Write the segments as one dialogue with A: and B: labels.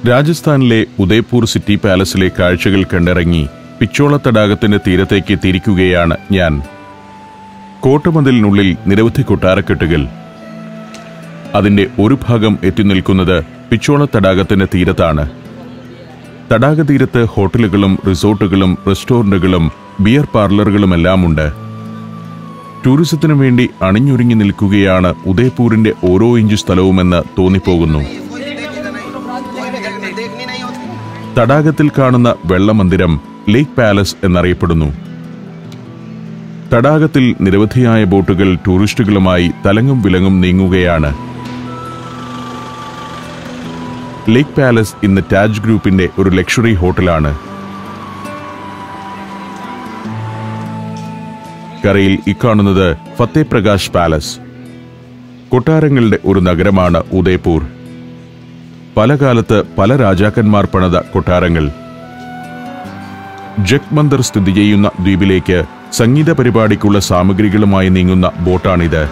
A: രാജസ്ഥാനിലെ ഉദയ്പൂർ സിറ്റി പാലസിലെ കാഴ്ചകൾ കണ്ടിറങ്ങി പിച്ചോള തടാകത്തിന്റെ തീരത്തേക്ക് തിരിക്കുകയാണ് ഞാൻ കോട്ടമതിലിനുള്ളിൽ നിരവധി കൊട്ടാരക്കെട്ടുകൾ അതിന്റെ ഒരു ഭാഗം എത്തി നിൽക്കുന്നത് പിച്ചോള തടാകത്തിന്റെ തീരത്താണ് തടാക തീരത്ത് ഹോട്ടലുകളും റിസോർട്ടുകളും റെസ്റ്റോറന്റുകളും ബിയർ പാർലറുകളുമെല്ലാം ഉണ്ട് ടൂറിസത്തിനു വേണ്ടി അണിഞ്ഞൊരുങ്ങി നിൽക്കുകയാണ് ഉദയ്പൂരിന്റെ ഓരോ ഇഞ്ച് സ്ഥലവുമെന്ന് തോന്നിപ്പോകുന്നു
B: देखनी नहीं होती
A: തടാകത്തിൽ കാണുന്ന വെള്ളമന്ദിരം ലേക്ക് പാലസ് എന്നറിയപ്പെടുന്നു തടാകത്തിൽ നിരവധിയായ ബോട്ടുകൾ ടൂറിസ്റ്റുകളുമായി തലങ്ങും വിലങ്ങും നീങ്ങുകയാണ് ലേക്ക് പാലസ് ഇന്ന് ടാജ് ഗ്രൂപ്പിന്റെ ഒരു ലക്ഷറി ഹോട്ടലാണ് കരയിൽ ഇക്കാണുന്നത് ഫത്തേ പ്രകാശ് പാലസ് കൊട്ടാരങ്ങളുടെ ഒരു നഗരമാണ് ഉദയ്പൂർ പല കാലത്ത് പല രാജാക്കന്മാർ പണിത കൊട്ടാരങ്ങൾ ജഗ്മന്ദർ സ്ഥിതി ചെയ്യുന്ന ദ്വീപിലേക്ക് സംഗീത പരിപാടിക്കുള്ള സാമഗ്രികളുമായി നീങ്ങുന്ന ബോട്ടാണിത്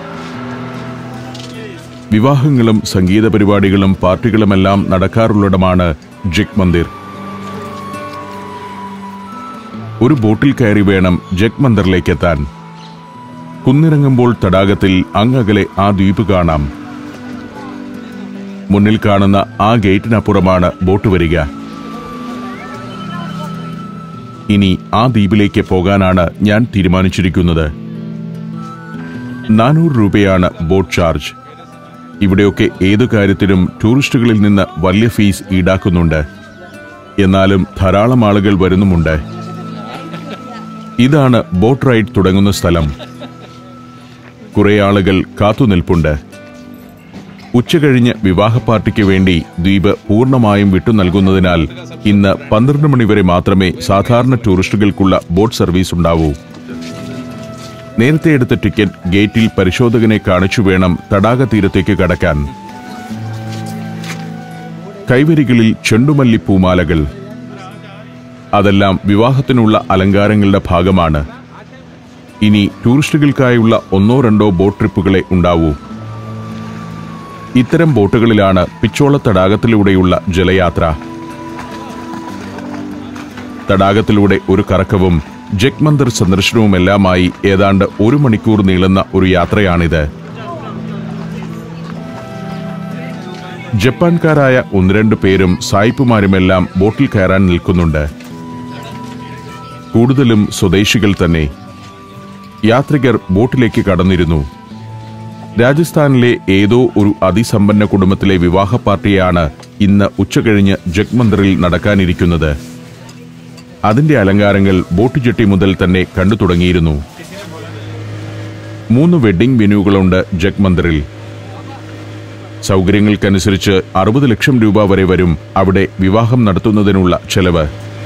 A: വിവാഹങ്ങളും സംഗീത പരിപാടികളും പാർട്ടികളുമെല്ലാം നടക്കാറുള്ളിടമാണ് ജഗ് മന്ദിർ ഒരു ബോട്ടിൽ കയറി വേണം ജഗ് മന്ദിറിലേക്ക് എത്താൻ കുന്നിറങ്ങുമ്പോൾ തടാകത്തിൽ അങ്ങകലെ ആ ദ്വീപ് കാണാം മുന്നിൽ കാണുന്ന ആ ഗേറ്റിനപ്പുറമാണ് ബോട്ട് വരിക ഇനി ആ ദ്വീപിലേക്ക് പോകാനാണ് ഞാൻ തീരുമാനിച്ചിരിക്കുന്നത് നാനൂറ് രൂപയാണ് ബോട്ട് ചാർജ് ഇവിടെയൊക്കെ ഏതു കാര്യത്തിനും ടൂറിസ്റ്റുകളിൽ നിന്ന് വലിയ ഫീസ് ഈടാക്കുന്നുണ്ട് എന്നാലും ധാരാളം ആളുകൾ വരുന്നുമുണ്ട് ഇതാണ് ബോട്ട് റൈഡ് തുടങ്ങുന്ന സ്ഥലം കുറെ ആളുകൾ കാത്തുനിൽപ്പുണ്ട് ഉച്ചകഴിഞ്ഞ് വിവാഹ പാർട്ടിക്ക് വേണ്ടി ദ്വീപ് പൂർണ്ണമായും വിട്ടു നൽകുന്നതിനാൽ ഇന്ന് പന്ത്രണ്ട് മണിവരെ മാത്രമേ സാധാരണ ടൂറിസ്റ്റുകൾക്കുള്ള ബോട്ട് സർവീസ് ഉണ്ടാവൂ നേരത്തെ എടുത്ത ടിക്കറ്റ് ഗേറ്റിൽ പരിശോധകനെ കാണിച്ചു വേണം തടാക തീരത്തേക്ക് കടക്കാൻ കൈവരികളിൽ ചെണ്ടുമല്ലി പൂമാലകൾ അതെല്ലാം വിവാഹത്തിനുള്ള അലങ്കാരങ്ങളുടെ ഭാഗമാണ് ഇനി ടൂറിസ്റ്റുകൾക്കായുള്ള ഒന്നോ രണ്ടോ ബോട്ട് ട്രിപ്പുകളെ ഉണ്ടാവൂ ഇത്തരം ബോട്ടുകളിലാണ് പിച്ചോള തടാകത്തിലൂടെയുള്ള ജലയാത്ര തടാകത്തിലൂടെ ഒരു കറക്കവും ജഗ്മന്ദിർ സന്ദർശനവുമെല്ലാമായി ഏതാണ്ട് ഒരു മണിക്കൂർ നീളുന്ന ഒരു യാത്രയാണിത് ജപ്പാൻകാരായ ഒന്ന് രണ്ട് പേരും സായിപ്പുമാരുമെല്ലാം ബോട്ടിൽ കയറാൻ നിൽക്കുന്നുണ്ട് കൂടുതലും സ്വദേശികൾ തന്നെ യാത്രികർ ബോട്ടിലേക്ക് കടന്നിരുന്നു രാജസ്ഥാനിലെ ഏതോ ഒരു അതിസമ്പന്ന കുടുംബത്തിലെ വിവാഹ പാർട്ടിയാണ് ഇന്ന് ഉച്ചകഴിഞ്ഞ് ജഗ്മന്ദിറിൽ നടക്കാനിരിക്കുന്നത് അതിന്റെ അലങ്കാരങ്ങൾ ബോട്ട് ജെട്ടി മുതൽ തന്നെ കണ്ടു തുടങ്ങിയിരുന്നു മൂന്ന് വെഡ്ഡിംഗ് വെന്യൂകളുണ്ട് ജഗ്മന്ദിറിൽ സൗകര്യങ്ങൾക്കനുസരിച്ച് അറുപത് ലക്ഷം രൂപ വരെ വരും അവിടെ വിവാഹം നടത്തുന്നതിനുള്ള ചെലവ്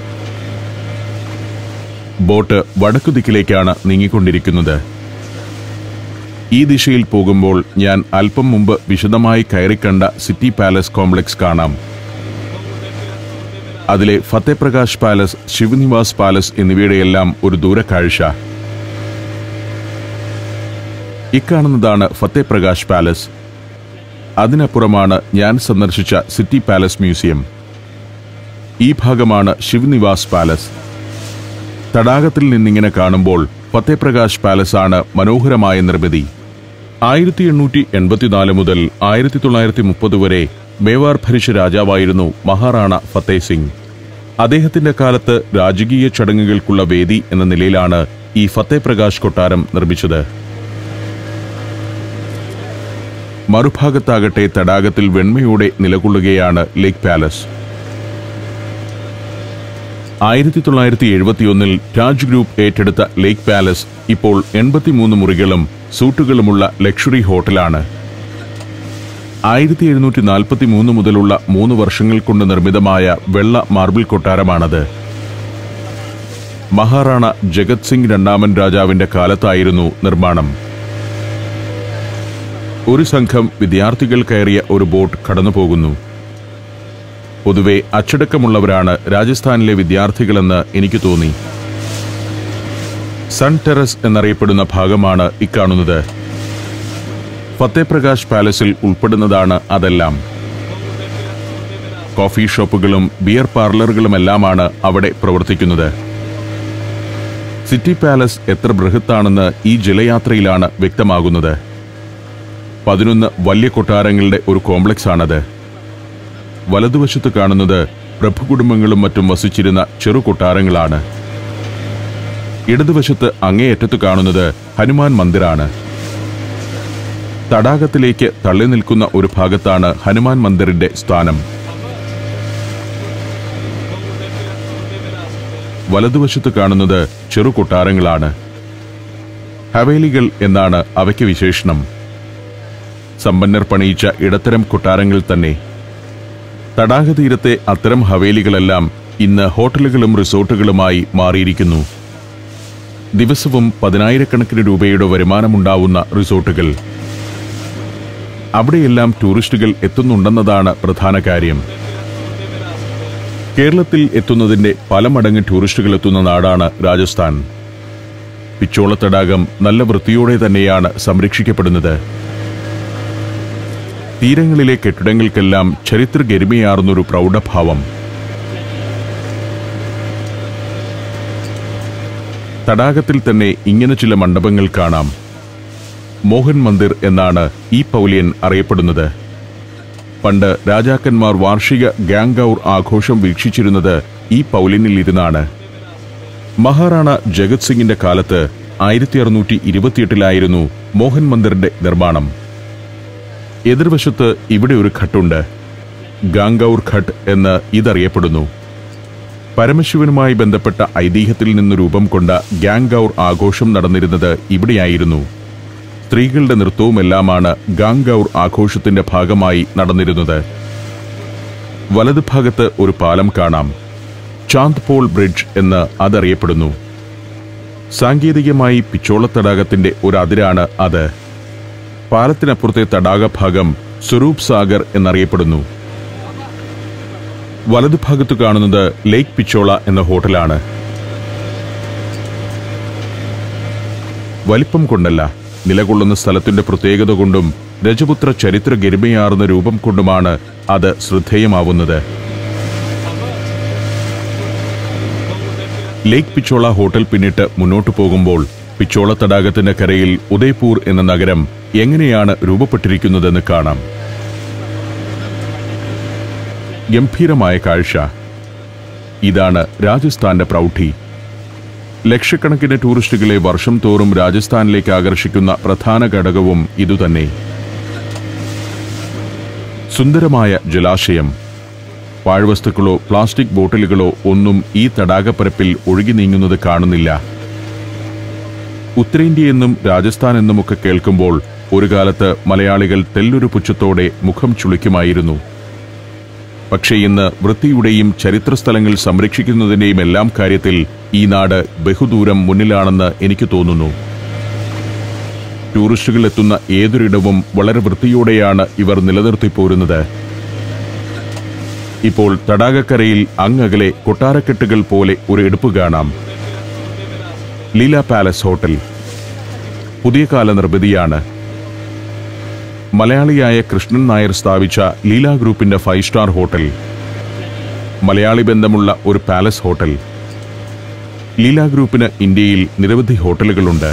A: ബോട്ട് വടക്കു ദിക്കിലേക്കാണ് നീങ്ങിക്കൊണ്ടിരിക്കുന്നത് ഈ ദിശയിൽ പോകുമ്പോൾ ഞാൻ അല്പം മുമ്പ് വിശദമായി കയറിക്കണ്ട സിറ്റി പാലസ് കോംപ്ലക്സ് കാണാം അതിലെ ഫത്തേപ്രകാശ് പാലസ് ശിവനിവാസ് പാലസ് എന്നിവയുടെയെല്ലാം ഒരു ദൂരക്കാഴ്ച ഇക്കാണുന്നതാണ് ഫത്തേപ്രകാശ് പാലസ് അതിനപ്പുറമാണ് ഞാൻ സന്ദർശിച്ച സിറ്റി പാലസ് മ്യൂസിയം ഈ ഭാഗമാണ് ശിവനിവാസ് പാലസ് തടാകത്തിൽ നിന്നിങ്ങനെ കാണുമ്പോൾ ഫത്തേപ്രകാശ് പാലസ് ആണ് മനോഹരമായ നിർമ്മിതി ആയിരത്തി എണ്ണൂറ്റി എൺപത്തിനാല് മുതൽ ആയിരത്തി തൊള്ളായിരത്തി മുപ്പത് വരെ മേവാർ ഭരിച്ച രാജാവായിരുന്നു മഹാറാണ ഫത്തേ സിംഗ് അദ്ദേഹത്തിന്റെ കാലത്ത് രാജകീയ ചടങ്ങുകൾക്കുള്ള വേദി എന്ന നിലയിലാണ് ഈ ഫത്തേപ്രകാശ് കൊട്ടാരം നിർമ്മിച്ചത് മറുഭാഗത്താകട്ടെ തടാകത്തിൽ വെണ്മയോടെ നിലകൊള്ളുകയാണ് ലേക്ക് പാലസ് ആയിരത്തി തൊള്ളായിരത്തി എഴുപത്തിയൊന്നിൽ രാജ് ഗ്രൂപ്പ് ഏറ്റെടുത്ത ലേക്ക് പാലസ് ഇപ്പോൾ എൺപത്തിമൂന്ന് മുറികളും സൂട്ടുകളുമുള്ള ലക്ഷറി ഹോട്ടലാണ് ആയിരത്തി എഴുന്നൂറ്റി നാൽപ്പത്തി മൂന്ന് മുതലുള്ള മൂന്ന് വർഷങ്ങൾ കൊണ്ട് നിർമ്മിതമായ വെള്ള മാർബിൾ കൊട്ടാരമാണത് മഹാറാണ ജഗത് സിംഗ് രണ്ടാമൻ രാജാവിന്റെ കാലത്തായിരുന്നു നിർമ്മാണം ഒരു സംഘം വിദ്യാർത്ഥികൾ കയറിയ ഒരു ബോട്ട് കടന്നുപോകുന്നു പൊതുവെ അച്ചടക്കമുള്ളവരാണ് രാജസ്ഥാനിലെ വിദ്യാർത്ഥികളെന്ന് എനിക്ക് തോന്നി സൺ ടെറസ് എന്നറിയപ്പെടുന്ന ഭാഗമാണ് ഇക്കാണുന്നത് ഫത്തേപ്രകാശ് പാലസിൽ ഉൾപ്പെടുന്നതാണ് അതെല്ലാം കോഫി ഷോപ്പുകളും ബിയർ പാർലറുകളുമെല്ലാമാണ് അവിടെ പ്രവർത്തിക്കുന്നത് സിറ്റി പാലസ് എത്ര ബൃഹത്താണെന്ന് ഈ ജലയാത്രയിലാണ് വ്യക്തമാകുന്നത് പതിനൊന്ന് വലിയ കൊട്ടാരങ്ങളുടെ ഒരു കോംപ്ലക്സ് ആണത് വലതുവശത്ത് കാണുന്നത് പ്രഭുകുടുംബങ്ങളും മറ്റും വസിച്ചിരുന്ന ചെറു കൊട്ടാരങ്ങളാണ് ഇടതുവശത്ത് അങ്ങേയറ്റത്ത് കാണുന്നത് ഹനുമാൻ മന്ദിറാണ് തടാകത്തിലേക്ക് തള്ളി നിൽക്കുന്ന ഒരു ഭാഗത്താണ് ഹനുമാൻ മന്ദിറിന്റെ സ്ഥാനം വലതുവശത്ത് കാണുന്നത് ചെറു കൊട്ടാരങ്ങളാണ് ഹവേലികൾ എന്നാണ് അവയ്ക്ക് വിശേഷണം സമ്പന്നർ പണിയിച്ച ഇടത്തരം കൊട്ടാരങ്ങൾ തന്നെ തടാകതീരത്തെ അത്തരം ഹവേലികളെല്ലാം ഇന്ന് ഹോട്ടലുകളും റിസോർട്ടുകളുമായി മാറിയിരിക്കുന്നു ദിവസവും പതിനായിരക്കണക്കിന് രൂപയുടെ വരുമാനമുണ്ടാവുന്ന റിസോർട്ടുകൾ അവിടെയെല്ലാം ടൂറിസ്റ്റുകൾ എത്തുന്നുണ്ടെന്നതാണ് പ്രധാന കാര്യം കേരളത്തിൽ എത്തുന്നതിന്റെ പല മടങ്ങ് ടൂറിസ്റ്റുകൾ എത്തുന്ന നാടാണ് രാജസ്ഥാൻ പിച്ചോള തടാകം നല്ല വൃത്തിയോടെ തന്നെയാണ് സംരക്ഷിക്കപ്പെടുന്നത് തീരങ്ങളിലെ കെട്ടിടങ്ങൾക്കെല്ലാം ചരിത്ര ഗരിമയാർന്നൊരു പ്രൗഢഭാവം തടാകത്തിൽ തന്നെ ഇങ്ങനെ ചില മണ്ഡപങ്ങൾ കാണാം മോഹൻ മന്ദിർ എന്നാണ് ഈ പൗലിയൻ അറിയപ്പെടുന്നത് പണ്ട് രാജാക്കന്മാർ വാർഷിക ഗാംഗൌർ ആഘോഷം വീക്ഷിച്ചിരുന്നത് ഈ പൗലിനിൽ ഇരുന്നാണ് മഹാറാണ ജഗത് സിംഗിന്റെ കാലത്ത് ആയിരത്തി അറുന്നൂറ്റി ഇരുപത്തിയെട്ടിലായിരുന്നു മോഹൻ മന്ദിറിന്റെ നിർമ്മാണം എതിർവശത്ത് ഇവിടെ ഒരു ഘട്ടുണ്ട് ഗാംഗൌർ ഘട്ട് എന്ന് ഇതറിയപ്പെടുന്നു പരമശിവനുമായി ബന്ധപ്പെട്ട ഐതിഹ്യത്തിൽ നിന്ന് രൂപം കൊണ്ട ഗാംഗൌർ ആഘോഷം നടന്നിരുന്നത് ഇവിടെയായിരുന്നു സ്ത്രീകളുടെ നൃത്തവുമെല്ലാമാണ് ഗാംഗൌർ ആഘോഷത്തിന്റെ ഭാഗമായി നടന്നിരുന്നത് വലത് ഭാഗത്ത് ഒരു പാലം കാണാം ചാന്ദ് പോൾ ബ്രിഡ്ജ് എന്ന് അതറിയപ്പെടുന്നു സാങ്കേതികമായി പിച്ചോള തടാകത്തിന്റെ ഒരു അതിരാണ് അത് പാലത്തിനപ്പുറത്തെ തടാകഭാഗം സ്വരൂപ് സാഗർ എന്നറിയപ്പെടുന്നു വലതുഭാഗത്ത് കാണുന്നത് ലേക്ക് പിച്ചോള എന്ന ഹോട്ടലാണ് വലിപ്പം കൊണ്ടല്ല നിലകൊള്ളുന്ന സ്ഥലത്തിന്റെ പ്രത്യേകത കൊണ്ടും രജപുത്ര ചരിത്ര ഗരിമയാർന്ന രൂപം കൊണ്ടുമാണ് അത് ശ്രദ്ധേയമാവുന്നത് ലേക്ക് പിച്ചോള ഹോട്ടൽ പിന്നിട്ട് മുന്നോട്ടു പോകുമ്പോൾ പിച്ചോള തടാകത്തിന്റെ കരയിൽ ഉദയ്പൂർ എന്ന നഗരം എങ്ങനെയാണ് രൂപപ്പെട്ടിരിക്കുന്നതെന്ന് കാണാം ഗംഭീരമായ കാഴ്ച ഇതാണ് രാജസ്ഥാന്റെ പ്രൗഢി ലക്ഷക്കണക്കിന് ടൂറിസ്റ്റുകളെ വർഷം തോറും രാജസ്ഥാനിലേക്ക് ആകർഷിക്കുന്ന പ്രധാന ഘടകവും ഇതുതന്നെ സുന്ദരമായ ജലാശയം പാഴ്വസ്തുക്കളോ പ്ലാസ്റ്റിക് ബോട്ടിലുകളോ ഒന്നും ഈ തടാകപ്പരപ്പിൽ ഒഴുകി നീങ്ങുന്നത് കാണുന്നില്ല ഉത്തരേന്ത്യയെന്നും രാജസ്ഥാൻ എന്നുമൊക്കെ കേൾക്കുമ്പോൾ ഒരു കാലത്ത് മലയാളികൾ തെല്ലൊരു പുച്ഛത്തോടെ മുഖം ചുളിക്കുമായിരുന്നു പക്ഷേ ഇന്ന് വൃത്തിയുടെയും ചരിത്രസ്ഥലങ്ങൾ സംരക്ഷിക്കുന്നതിന്റെയും എല്ലാം കാര്യത്തിൽ ഈ നാട് ബഹുദൂരം മുന്നിലാണെന്ന് എനിക്ക് തോന്നുന്നു ടൂറിസ്റ്റുകൾ എത്തുന്ന ഏതൊരിടവും വളരെ വൃത്തിയോടെയാണ് ഇവർ നിലനിർത്തിപ്പോരുന്നത് ഇപ്പോൾ തടാകക്കരയിൽ അങ്ങകലെ കൊട്ടാരക്കെട്ടുകൾ പോലെ ഒരു എടുപ്പ് കാണാം ലീല പാലസ് ഹോട്ടൽ പുതിയ കാല നിർമ്മിതിയാണ് മലയാളിയായ കൃഷ്ണൻ നായർ സ്ഥാപിച്ച ലീല ഗ്രൂപ്പിന്റെ ഫൈവ് സ്റ്റാർ ഹോട്ടൽ മലയാളി ബന്ധമുള്ള ഒരു പാലസ് ഹോട്ടൽ ലീല ഗ്രൂപ്പിന് ഇന്ത്യയിൽ നിരവധി ഹോട്ടലുകളുണ്ട്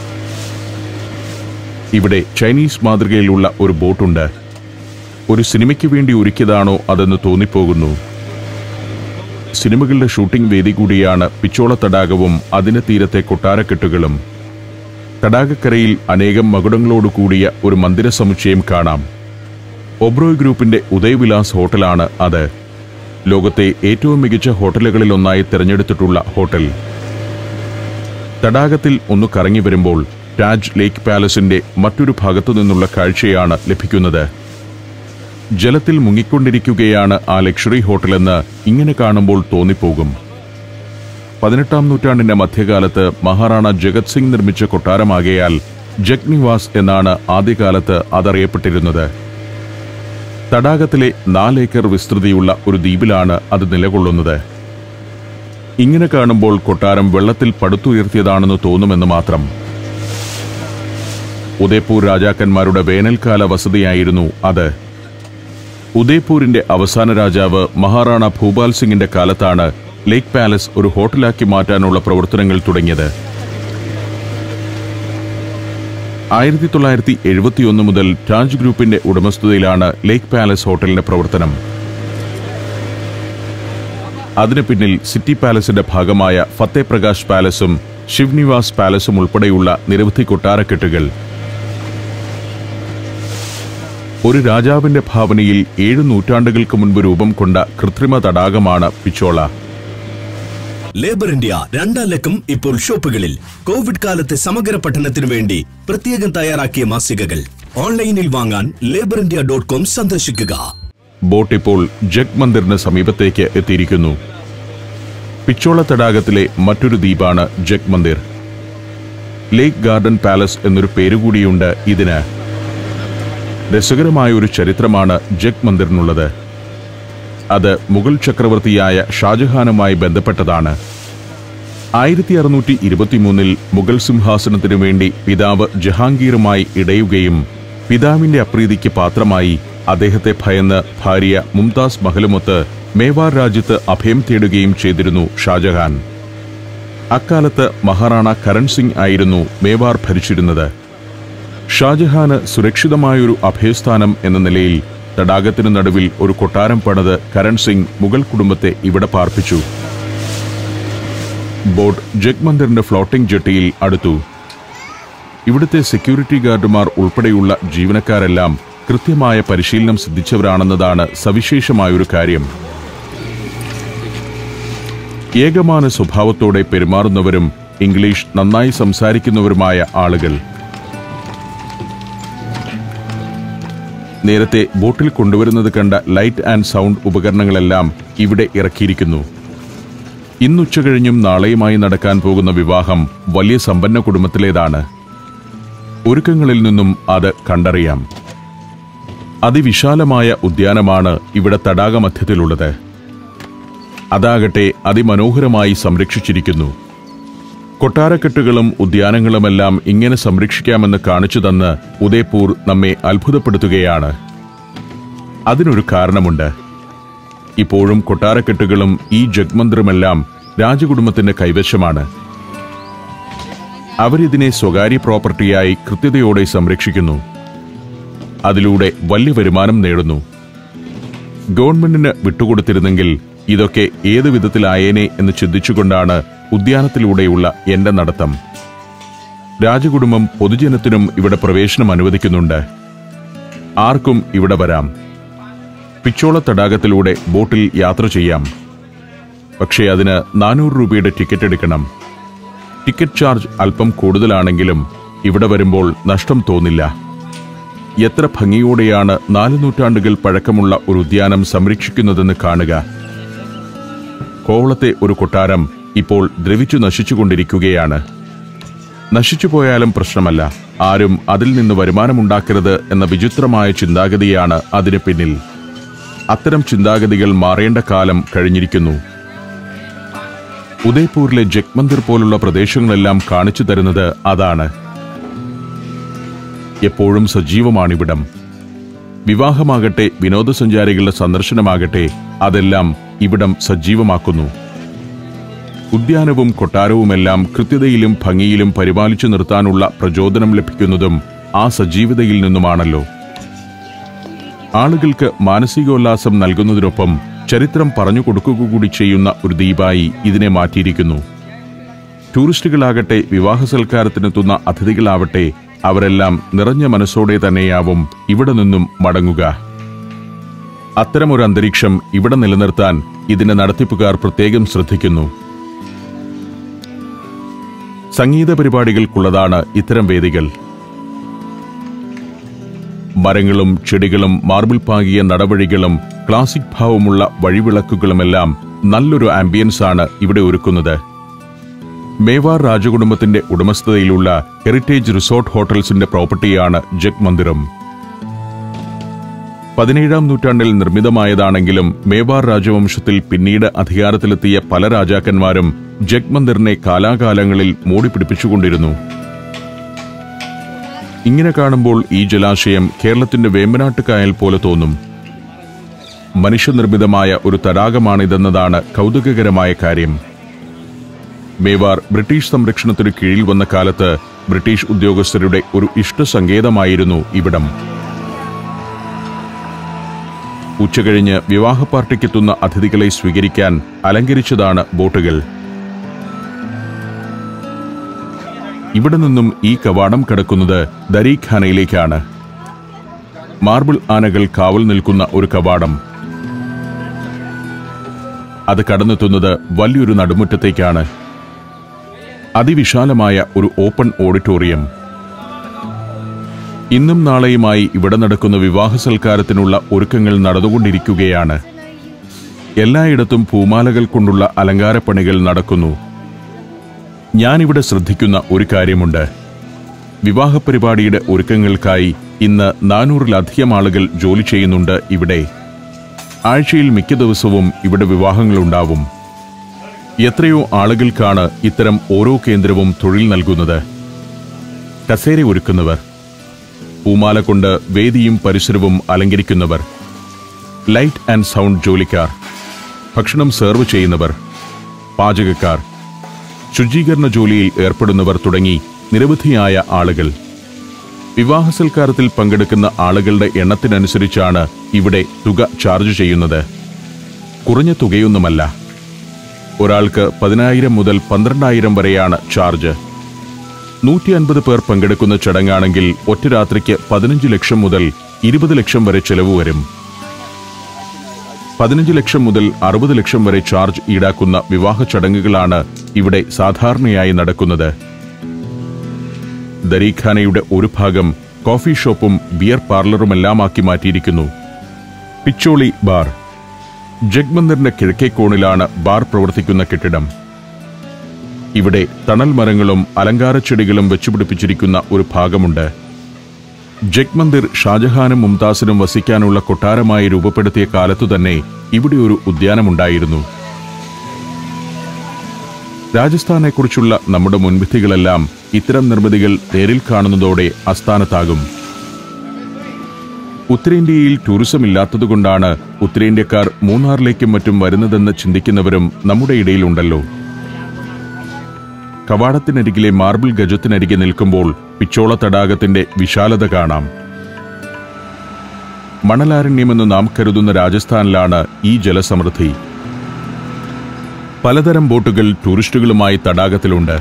A: ഇവിടെ ചൈനീസ് മാതൃകയിലുള്ള ഒരു ബോട്ടുണ്ട് ഒരു സിനിമയ്ക്ക് വേണ്ടി ഒരുക്കിയതാണോ അതെന്ന് തോന്നിപ്പോകുന്നു സിനിമകളുടെ ഷൂട്ടിംഗ് വേദി കൂടിയാണ് പിച്ചോള തടാകവും അതിന് തീരത്തെ കൊട്ടാരക്കെട്ടുകളും തടാകക്കരയിൽ അനേകം മകുടങ്ങളോട് കൂടിയ ഒരു മന്ദിര സമുച്ചയം കാണാം ഒബ്രോയ് ഗ്രൂപ്പിന്റെ ഉദയവിലാസ് ഹോട്ടലാണ് അത് ലോകത്തെ ഏറ്റവും മികച്ച ഹോട്ടലുകളിലൊന്നായി തിരഞ്ഞെടുത്തിട്ടുള്ള ഹോട്ടൽ തടാകത്തിൽ ഒന്ന് കറങ്ങി വരുമ്പോൾ രാജ് ലേക്ക് പാലസിന്റെ മറ്റൊരു ഭാഗത്തു നിന്നുള്ള കാഴ്ചയാണ് ലഭിക്കുന്നത് ജലത്തിൽ മുങ്ങിക്കൊണ്ടിരിക്കുകയാണ് ആ ലക്ഷറി ഹോട്ടലെന്ന് ഇങ്ങനെ കാണുമ്പോൾ തോന്നിപ്പോകും പതിനെട്ടാം നൂറ്റാണ്ടിന്റെ മധ്യകാലത്ത് മഹാറാണ ജഗത് സിംഗ് നിർമ്മിച്ച കൊട്ടാരമാകയാൽ ജഗ്നിവാസ് എന്നാണ് ആദ്യകാലത്ത് അതറിയപ്പെട്ടിരുന്നത് തടാകത്തിലെ നാലേക്കർ വിസ്തൃതിയുള്ള ഒരു ദ്വീപിലാണ് അത് നിലകൊള്ളുന്നത് ഇങ്ങനെ കാണുമ്പോൾ കൊട്ടാരം വെള്ളത്തിൽ പടുത്തുയർത്തിയതാണെന്ന് തോന്നുമെന്ന് മാത്രം ഉദയ്പൂർ രാജാക്കന്മാരുടെ വേനൽക്കാല വസതിയായിരുന്നു അത് ഉദയ്പൂരിന്റെ അവസാന രാജാവ് മഹാറാണ ഭൂപാൽ സിംഗിന്റെ കാലത്താണ് ലേക്ക് പാലസ് ഒരു ഹോട്ടലാക്കി മാറ്റാനുള്ള പ്രവർത്തനങ്ങൾ തുടങ്ങിയത് ആയിരത്തി തൊള്ളായിരത്തി എഴുപത്തിയൊന്ന് മുതൽ താജ് ഗ്രൂപ്പിന്റെ ഉടമസ്ഥതയിലാണ് ലേക്ക് പാലസ് ഹോട്ടലിന്റെ പ്രവർത്തനം അതിനു പിന്നിൽ സിറ്റി പാലസിന്റെ ഭാഗമായ ഫത്തേ പ്രകാശ് പാലസും ശിവ്നിവാസ് പാലസും ഉൾപ്പെടെയുള്ള നിരവധി കൊട്ടാരക്കെട്ടുകൾ ഒരു രാജാവിന്റെ ഭാവനയിൽ ഏഴു നൂറ്റാണ്ടുകൾക്ക് മുൻപ് രൂപം കൊണ്ട കൃത്രിമ തടാകമാണ് പിച്ചോള
B: ലേബർ ഇന്ത്യ രണ്ടാം ലക്കം ഇപ്പോൾ ഷോപ്പുകളിൽ കോവിഡ് കാലത്തെ സമഗ്ര പഠനത്തിനു വേണ്ടി പ്രത്യേകം തയ്യാറാക്കിയ മാസികകൾ ഓൺലൈനിൽ വാങ്ങാൻ ലേബർ ഇന്ത്യ ഡോട്ട് കോം സന്ദർശിക്കുക
A: ബോട്ട് ഇപ്പോൾ ജഗ് മന്ദിറിന് സമീപത്തേക്ക് എത്തിയിരിക്കുന്നു പിച്ചോള തടാകത്തിലെ മറ്റൊരു ദ്വീപാണ് Jag Mandir lake garden palace എന്നൊരു പേരുകൂടിയുണ്ട് ഇതിന് രസകരമായ ഒരു ചരിത്രമാണ് ജഗ് മന്ദിറിനുള്ളത് അത് മുഗൾ ചക്രവർത്തിയായ ഷാജഹാനുമായി ബന്ധപ്പെട്ടതാണ് ആയിരത്തി അറുന്നൂറ്റി ഇരുപത്തിമൂന്നിൽ മുഗൾ സിംഹാസനത്തിനു വേണ്ടി പിതാവ് ജഹാംഗീറുമായി ഇടയുകയും പിതാവിന്റെ അപ്രീതിക്ക് പാത്രമായി അദ്ദേഹത്തെ ഭയന്ന് ഭാര്യ മുംതാസ് മഹലുമൊത്ത് മേവാർ രാജ്യത്ത് അഭയം തേടുകയും ചെയ്തിരുന്നു ഷാജഹാൻ അക്കാലത്ത് മഹാറാണ കരൺ സിംഗ് ആയിരുന്നു മേവാർ ഭരിച്ചിരുന്നത് ഷാജഹാന് സുരക്ഷിതമായൊരു അഭയസ്ഥാനം എന്ന നിലയിൽ തടാകത്തിനു നടുവിൽ ഒരു കൊട്ടാരം പണിത് കരൺ സിംഗ് മുഗൾ കുടുംബത്തെ ഇവിടെ പാർപ്പിച്ചു ബോട്ട് ജഗ് മന്ദിറിന്റെ ഫ്ലോട്ടിംഗ് ജെട്ടിയിൽ അടുത്തു ഇവിടുത്തെ സെക്യൂരിറ്റി ഗാർഡുമാർ ഉൾപ്പെടെയുള്ള ജീവനക്കാരെല്ലാം കൃത്യമായ പരിശീലനം സിദ്ധിച്ചവരാണെന്നതാണ് സവിശേഷമായൊരു കാര്യം ഏകമാന സ്വഭാവത്തോടെ പെരുമാറുന്നവരും ഇംഗ്ലീഷ് നന്നായി സംസാരിക്കുന്നവരുമായ ആളുകൾ നേരത്തെ ബോട്ടിൽ കൊണ്ടുവരുന്നത് കണ്ട ലൈറ്റ് ആൻഡ് സൗണ്ട് ഉപകരണങ്ങളെല്ലാം ഇവിടെ ഇറക്കിയിരിക്കുന്നു ഇന്നുച്ച കഴിഞ്ഞും നാളെയുമായി നടക്കാൻ പോകുന്ന വിവാഹം വലിയ സമ്പന്ന കുടുംബത്തിലേതാണ് ഒരുക്കങ്ങളിൽ നിന്നും അത് കണ്ടറിയാം അതിവിശാലമായ ഉദ്യാനമാണ് ഇവിടെ തടാകമധ്യത്തിലുള്ളത് അതാകട്ടെ അതിമനോഹരമായി സംരക്ഷിച്ചിരിക്കുന്നു കൊട്ടാരക്കെട്ടുകളും ഉദ്യാനങ്ങളുമെല്ലാം ഇങ്ങനെ സംരക്ഷിക്കാമെന്ന് കാണിച്ചു തന്ന് ഉദയ്പൂർ നമ്മെ അത്ഭുതപ്പെടുത്തുകയാണ് അതിനൊരു കാരണമുണ്ട് ഇപ്പോഴും കൊട്ടാരക്കെട്ടുകളും ഈ ജഗ്മന്ദിറുമെല്ലാം രാജകുടുംബത്തിന്റെ കൈവശമാണ് അവരിതിനെ സ്വകാര്യ പ്രോപ്പർട്ടിയായി കൃത്യതയോടെ സംരക്ഷിക്കുന്നു അതിലൂടെ വലിയ വരുമാനം നേടുന്നു ഗവൺമെന്റിന് വിട്ടുകൊടുത്തിരുന്നെങ്കിൽ ഇതൊക്കെ ഏതു വിധത്തിലായേനെ എന്ന് ചിന്തിച്ചുകൊണ്ടാണ് ഉദ്യാനത്തിലൂടെയുള്ള എന്റെ നടത്തം രാജകുടുംബം പൊതുജനത്തിനും ഇവിടെ പ്രവേശനം അനുവദിക്കുന്നുണ്ട് ആർക്കും ഇവിടെ വരാം പിച്ചോള തടാകത്തിലൂടെ ബോട്ടിൽ യാത്ര ചെയ്യാം പക്ഷേ അതിന് നാനൂറ് രൂപയുടെ ടിക്കറ്റ് എടുക്കണം ടിക്കറ്റ് ചാർജ് അല്പം കൂടുതലാണെങ്കിലും ഇവിടെ വരുമ്പോൾ നഷ്ടം തോന്നില്ല എത്ര ഭംഗിയോടെയാണ് നാല് നൂറ്റാണ്ടുകൾ പഴക്കമുള്ള ഒരു ഉദ്യാനം സംരക്ഷിക്കുന്നതെന്ന് കാണുക കോവളത്തെ ഒരു കൊട്ടാരം ഇപ്പോൾ ദ്രവിച്ചു നശിച്ചുകൊണ്ടിരിക്കുകയാണ് നശിച്ചുപോയാലും പ്രശ്നമല്ല ആരും അതിൽ നിന്ന് വരുമാനമുണ്ടാക്കരുത് എന്ന വിചിത്രമായ ചിന്താഗതിയാണ് അതിന് പിന്നിൽ അത്തരം ചിന്താഗതികൾ മാറേണ്ട കാലം കഴിഞ്ഞിരിക്കുന്നു ഉദയ്പൂരിലെ ജഗ്മന്ദിർ പോലുള്ള പ്രദേശങ്ങളെല്ലാം കാണിച്ചു തരുന്നത് അതാണ് എപ്പോഴും സജീവമാണിവിടം വിവാഹമാകട്ടെ വിനോദസഞ്ചാരികളുടെ സന്ദർശനമാകട്ടെ അതെല്ലാം ഇവിടം സജീവമാക്കുന്നു ഉദ്യാനവും കൊട്ടാരവുമെല്ലാം കൃത്യതയിലും ഭംഗിയിലും പരിപാലിച്ചു നിർത്താനുള്ള പ്രചോദനം ലഭിക്കുന്നതും ആ സജീവതയിൽ നിന്നുമാണല്ലോ ആളുകൾക്ക് മാനസികോല്ലാസം നൽകുന്നതിനൊപ്പം ചരിത്രം പറഞ്ഞു കൊടുക്കുക കൂടി ചെയ്യുന്ന ഒരു ദ്വീപായി ഇതിനെ മാറ്റിയിരിക്കുന്നു ടൂറിസ്റ്റുകളാകട്ടെ വിവാഹ സൽക്കാരത്തിനെത്തുന്ന അതിഥികളാവട്ടെ അവരെല്ലാം നിറഞ്ഞ മനസ്സോടെ തന്നെയാവും ഇവിടെ നിന്നും മടങ്ങുക അത്തരമൊരു അന്തരീക്ഷം ഇവിടെ നിലനിർത്താൻ ഇതിന്റെ നടത്തിപ്പുകാർ പ്രത്യേകം ശ്രദ്ധിക്കുന്നു സംഗീത പരിപാടികൾക്കുള്ളതാണ് ഇത്തരം വേദികൾ മരങ്ങളും ചെടികളും മാർബിൾ പാകിയ നടവഴികളും ക്ലാസിക് ഭാവമുള്ള വഴിവിളക്കുകളുമെല്ലാം നല്ലൊരു ആംബിയൻസ് ആണ് ഇവിടെ ഒരുക്കുന്നത് മേവാർ രാജകുടുംബത്തിന്റെ ഉടമസ്ഥതയിലുള്ള ഹെറിറ്റേജ് റിസോർട്ട് ഹോട്ടൽസിന്റെ പ്രോപ്പർട്ടിയാണ് ജഗ് മന്ദിരം പതിനേഴാം നൂറ്റാണ്ടിൽ നിർമ്മിതമായതാണെങ്കിലും മേവാർ രാജവംശത്തിൽ പിന്നീട് അധികാരത്തിലെത്തിയ പല രാജാക്കന്മാരും ജഗ് മന്ദിറിനെ കാലാകാലങ്ങളിൽ മൂടിപ്പിടിപ്പിച്ചുകൊണ്ടിരുന്നു ഇങ്ങനെ കാണുമ്പോൾ ഈ ജലാശയം കേരളത്തിന്റെ വേമ്പനാട്ട് കായൽ പോലെ തോന്നും മനുഷ്യനിർമ്മിതമായ ഒരു തടാകമാണിതെന്നതാണ് കൗതുകകരമായ കാര്യം മേവാർ ബ്രിട്ടീഷ് സംരക്ഷണത്തിനു കീഴിൽ വന്ന കാലത്ത് ബ്രിട്ടീഷ് ഉദ്യോഗസ്ഥരുടെ ഒരു ഇഷ്ടസങ്കേതമായിരുന്നു ഇവിടം ഉച്ചകഴിഞ്ഞ് വിവാഹ പാർട്ടിക്കെത്തുന്ന അതിഥികളെ സ്വീകരിക്കാൻ അലങ്കരിച്ചതാണ് ബോട്ടുകൾ ഇവിടെ നിന്നും ഈ കവാടം കടക്കുന്നത് ദരീഖാനയിലേക്കാണ് മാർബിൾ ആനകൾ കാവൽ നിൽക്കുന്ന ഒരു കവാടം അത് കടന്നെത്തുന്നത് വലിയൊരു നടുമുറ്റത്തേക്കാണ് അതിവിശാലമായ ഒരു ഓപ്പൺ ഓഡിറ്റോറിയം ഇന്നും നാളെയുമായി ഇവിടെ നടക്കുന്ന വിവാഹ സൽക്കാരത്തിനുള്ള ഒരുക്കങ്ങൾ നടന്നുകൊണ്ടിരിക്കുകയാണ് എല്ലായിടത്തും പൂമാലകൾ കൊണ്ടുള്ള അലങ്കാരപ്പണികൾ നടക്കുന്നു ഞാനിവിടെ ശ്രദ്ധിക്കുന്ന ഒരു കാര്യമുണ്ട് വിവാഹ പരിപാടിയുടെ ഒരുക്കങ്ങൾക്കായി ഇന്ന് നാനൂറിലധികം ആളുകൾ ജോലി ചെയ്യുന്നുണ്ട് ഇവിടെ ആഴ്ചയിൽ മിക്ക ദിവസവും ഇവിടെ വിവാഹങ്ങളുണ്ടാവും എത്രയോ ആളുകൾക്കാണ് ഇത്തരം ഓരോ കേന്ദ്രവും തൊഴിൽ നൽകുന്നത് കസേര ഒരുക്കുന്നവർ പൂമാല കൊണ്ട് വേദിയും പരിസരവും അലങ്കരിക്കുന്നവർ ലൈറ്റ് ആൻഡ് സൗണ്ട് ജോലിക്കാർ ഭക്ഷണം സെർവ് ചെയ്യുന്നവർ പാചകക്കാർ ശുചീകരണ ജോലിയിൽ ഏർപ്പെടുന്നവർ തുടങ്ങി നിരവധിയായ ആളുകൾ വിവാഹ സൽക്കാരത്തിൽ പങ്കെടുക്കുന്ന ആളുകളുടെ എണ്ണത്തിനനുസരിച്ചാണ് ഇവിടെ തുക ചാർജ് ചെയ്യുന്നത് കുറഞ്ഞ തുകയൊന്നുമല്ല ഒരാൾക്ക് പതിനായിരം മുതൽ പന്ത്രണ്ടായിരം വരെയാണ് ചാർജ് നൂറ്റി അൻപത് പേർ പങ്കെടുക്കുന്ന ചടങ്ങാണെങ്കിൽ ഒറ്റ രാത്രിക്ക് പതിനഞ്ച് ലക്ഷം മുതൽ ഇരുപത് ലക്ഷം വരെ ചെലവ് വരും പതിനഞ്ച് ലക്ഷം മുതൽ അറുപത് ലക്ഷം വരെ ചാർജ് ഈടാക്കുന്ന വിവാഹ ചടങ്ങുകളാണ് ഇവിടെ സാധാരണയായി നടക്കുന്നത് ദരീഖാനയുടെ ഒരു ഭാഗം കോഫി ഷോപ്പും ബിയർ പാർലറുമെല്ലാമാക്കി മാറ്റിയിരിക്കുന്നു പിച്ചോളി ബാർ ജഗ്മന്ദിറിന്റെ കിഴക്കേ കോണിലാണ് ബാർ പ്രവർത്തിക്കുന്ന കെട്ടിടം ഇവിടെ തണൽ മരങ്ങളും അലങ്കാരച്ചെടികളും വെച്ചുപിടിപ്പിച്ചിരിക്കുന്ന ഒരു ഭാഗമുണ്ട് ജഗ്മന്ദിർ ഷാജഹാനും മുംതാസിനും വസിക്കാനുള്ള കൊട്ടാരമായി രൂപപ്പെടുത്തിയ കാലത്തു തന്നെ ഇവിടെ ഒരു ഉദ്യാനമുണ്ടായിരുന്നു രാജസ്ഥാനെക്കുറിച്ചുള്ള നമ്മുടെ മുൻവിധികളെല്ലാം ഇത്തരം നിർമ്മിതികൾ നേരിൽ കാണുന്നതോടെ അസ്ഥാനത്താകും ഉത്തരേന്ത്യയിൽ ടൂറിസം ഇല്ലാത്തതുകൊണ്ടാണ് ഉത്തരേന്ത്യക്കാർ മൂന്നാറിലേക്കും മറ്റും വരുന്നതെന്ന് ചിന്തിക്കുന്നവരും നമ്മുടെ ഇടയിലുണ്ടല്ലോ കവാടത്തിനരികിലെ മാർബിൾ ഗജത്തിനരികെ നിൽക്കുമ്പോൾ പിച്ചോള തടാകത്തിന്റെ വിശാലത കാണാം മണലാരണ്യമെന്ന് നാം കരുതുന്ന രാജസ്ഥാനിലാണ് ഈ ജലസമൃദ്ധി പലതരം ബോട്ടുകൾ ടൂറിസ്റ്റുകളുമായി തടാകത്തിലുണ്ട്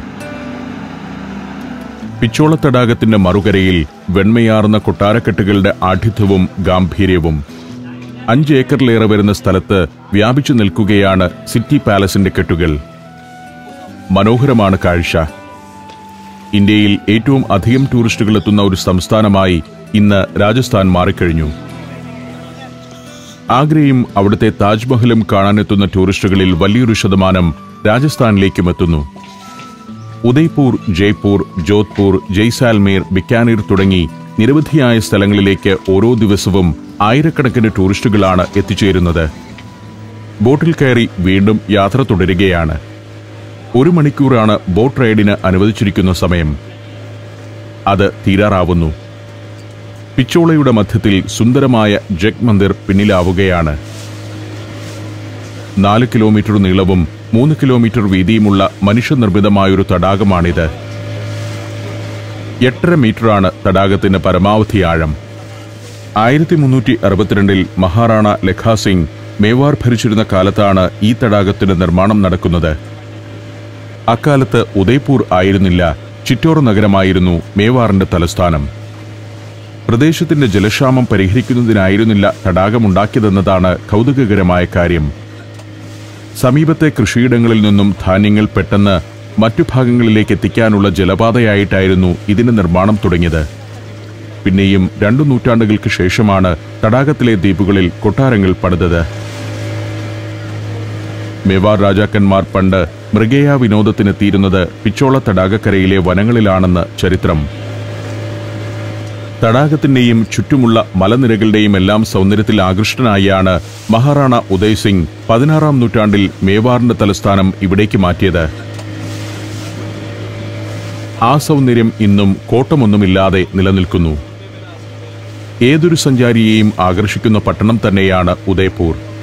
A: പിച്ചോള തടാകത്തിന്റെ മറുകരയിൽ വെണ്മയാർന്ന കൊട്ടാരക്കെട്ടുകളുടെ ആഠിത്യവും ഗാംഭീര്യവും അഞ്ച് ഏക്കറിലേറെ വരുന്ന സ്ഥലത്ത് വ്യാപിച്ചു നിൽക്കുകയാണ് സിറ്റി പാലസിന്റെ കെട്ടുകൾ മനോഹരമാണ് കാഴ്ച ഇന്ത്യയിൽ ഏറ്റവും അധികം ടൂറിസ്റ്റുകൾ എത്തുന്ന ഒരു സംസ്ഥാനമായി ഇന്ന് രാജസ്ഥാൻ മാറിക്കഴിഞ്ഞു ആഗ്രയും അവിടുത്തെ താജ്മഹലും കാണാനെത്തുന്ന ടൂറിസ്റ്റുകളിൽ വലിയൊരു ശതമാനം രാജസ്ഥാനിലേക്കും എത്തുന്നു ഉദയ്പൂർ ജയ്പൂർ ജോധ്പൂർ ജയ്സാൽമീർ ബിക്കാനീർ തുടങ്ങി നിരവധിയായ സ്ഥലങ്ങളിലേക്ക് ഓരോ ദിവസവും ആയിരക്കണക്കിന് ടൂറിസ്റ്റുകളാണ് എത്തിച്ചേരുന്നത് ബോട്ടിൽ കയറി വീണ്ടും യാത്ര തുടരുകയാണ് ഒരു മണിക്കൂറാണ് ബോട്ട് റൈഡിന് അനുവദിച്ചിരിക്കുന്ന സമയം അത് തീരാറാവുന്നു പിച്ചോളയുടെ മധ്യത്തിൽ സുന്ദരമായ ജഗ് മന്ദിർ പിന്നിലാവുകയാണ് നാല് കിലോമീറ്റർ നീളവും മൂന്ന് കിലോമീറ്റർ വീതിയുമുള്ള മനുഷ്യനിർമ്മിതമായൊരു തടാകമാണിത് എട്ടര മീറ്ററാണ് തടാകത്തിന് പരമാവധി ആഴം ആയിരത്തി മുന്നൂറ്റി അറുപത്തിരണ്ടിൽ മഹാറാണ ലഖാസിംഗ് മേവാർ ഭരിച്ചിരുന്ന കാലത്താണ് ഈ തടാകത്തിന്റെ നിർമ്മാണം നടക്കുന്നത് അക്കാലത്ത് ഉദയ്പൂർ ആയിരുന്നില്ല ചിറ്റോർ നഗരമായിരുന്നു മേവാറിന്റെ തലസ്ഥാനം പ്രദേശത്തിന്റെ ജലക്ഷാമം പരിഹരിക്കുന്നതിനായിരുന്നില്ല തടാകമുണ്ടാക്കിയതെന്നതാണ് കൗതുകകരമായ കാര്യം സമീപത്തെ കൃഷിയിടങ്ങളിൽ നിന്നും ധാന്യങ്ങൾ പെട്ടെന്ന് മറ്റു ഭാഗങ്ങളിലേക്ക് എത്തിക്കാനുള്ള ജലപാതയായിട്ടായിരുന്നു ഇതിന്റെ നിർമ്മാണം തുടങ്ങിയത് പിന്നെയും രണ്ടു നൂറ്റാണ്ടുകൾക്ക് ശേഷമാണ് തടാകത്തിലെ ദ്വീപുകളിൽ കൊട്ടാരങ്ങൾ പണിതത് മേവാർ രാജാക്കന്മാർ പണ്ട് മൃഗേയ വിനോദത്തിനെത്തിയിരുന്നത് പിച്ചോള തടാകക്കരയിലെ വനങ്ങളിലാണെന്ന് ചരിത്രം തടാകത്തിന്റെയും ചുറ്റുമുള്ള മലനിരകളുടെയും എല്ലാം സൗന്ദര്യത്തിൽ ആകൃഷ്ടനായാണ് മഹാറാണ ഉദയ് സിംഗ് പതിനാറാം നൂറ്റാണ്ടിൽ മേവാറിന്റെ തലസ്ഥാനം ഇവിടേക്ക് മാറ്റിയത് ആ സൗന്ദര്യം ഇന്നും കോട്ടമൊന്നുമില്ലാതെ നിലനിൽക്കുന്നു ഏതൊരു സഞ്ചാരിയെയും ആകർഷിക്കുന്ന പട്ടണം തന്നെയാണ് ഉദയ്പൂർ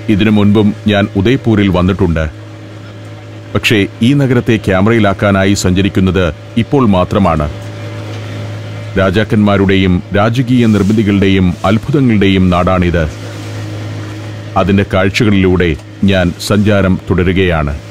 A: ഇതിനു മുൻപും ഞാൻ ഉദയ്പൂരിൽ വന്നിട്ടുണ്ട് പക്ഷേ ഈ നഗരത്തെ ക്യാമറയിലാക്കാനായി സഞ്ചരിക്കുന്നത് ഇപ്പോൾ മാത്രമാണ് രാജാക്കന്മാരുടെയും രാജകീയ നിർമ്മിതികളുടെയും അത്ഭുതങ്ങളുടെയും നാടാണിത് അതിന്റെ കാഴ്ചകളിലൂടെ ഞാൻ സഞ്ചാരം തുടരുകയാണ്